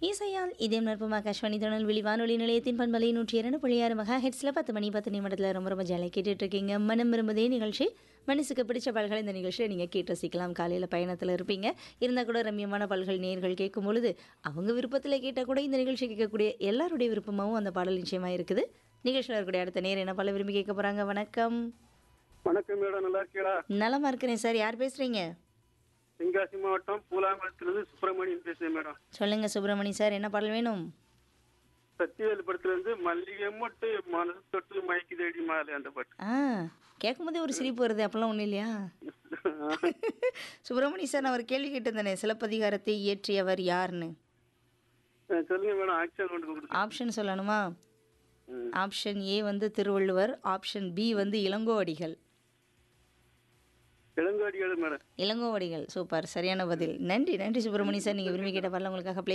இசையால் இதயம் நற்பமா ஆகாஷ்வாணி திருநெல்வேலி வானொலி நிலையத்தின் பண்பலை நூற்றி இரண்டு புள்ளி ஆறு மெகா ஹெட்ஸில் பத்து மணி பத்து நிமிடத்தில் ரொம்ப ரொம்ப ஜாலியாக கேட்டுட்டு இருக்கீங்க மனம் விரும்புதே நிகழ்ச்சி மனசுக்கு பிடிச்ச பாடல்களை இந்த நிகழ்ச்சியில் நீங்கள் கேட்டு ரசிக்கலாம் காலையில் பயணத்தில் இருப்பீங்க இருந்தால் கூட ரம்மியமான பாடல்கள் நேர்கள் கேட்கும் பொழுது அவங்க விருப்பத்தில் கேட்டால் கூட இந்த நிகழ்ச்சி கேட்கக்கூடிய எல்லாருடைய விருப்பமாகவும் அந்த பாடல் நிச்சயமாக இருக்குது நிகழ்ச்சியில் இருக்கக்கூடிய அடுத்த நேரம் என்ன பாடல் விரும்பி கேட்க போகிறாங்க வணக்கம் வணக்கம் மேடம் நல்லா இருக்கீங்களா நலமா இருக்கிறேன் சார் யார் பேசுகிறீங்க தென்காசி மாவட்டம் பூலாங்குளத்திலிருந்து சுப்பிரமணியன் பேசுறேன் மேடம் சொல்லுங்க சுப்பிரமணி சார் என்ன பாடல் வேணும் சத்தியவேல் படத்துல இருந்து மல்லிகை மொட்டு மனசு தொட்டு மயக்கி தேடி மாலை அந்த பாட்டு ஆ கேட்கும்போதே ஒரு சிரிப்பு வருது அப்பெல்லாம் ஒன்றும் இல்லையா சுப்பிரமணி சார் நான் ஒரு கேள்வி கேட்டிருந்தேனே சிலப்பதிகாரத்தை இயற்றியவர் யாருன்னு அஹ் சொல்லுங்க மேடம் ஆக்ஷன் கொண்டு கொடுத்து ஆப்ஷன் சொல்லணுமா ம். ஆப்ஷன் ஏ வந்து திருவள்ளுவர் ஆப்ஷன் பி வந்து இளங்கோவடிகள் இளங்கோடிகள் மேடம் இளங்கோவடிகள் சூப்பர் சரியான பதில் நன்றி நன்றி சுப்பிரமணி சார் நீங்கள் விரும்பி கேட்ட பாடல உங்களுக்காக play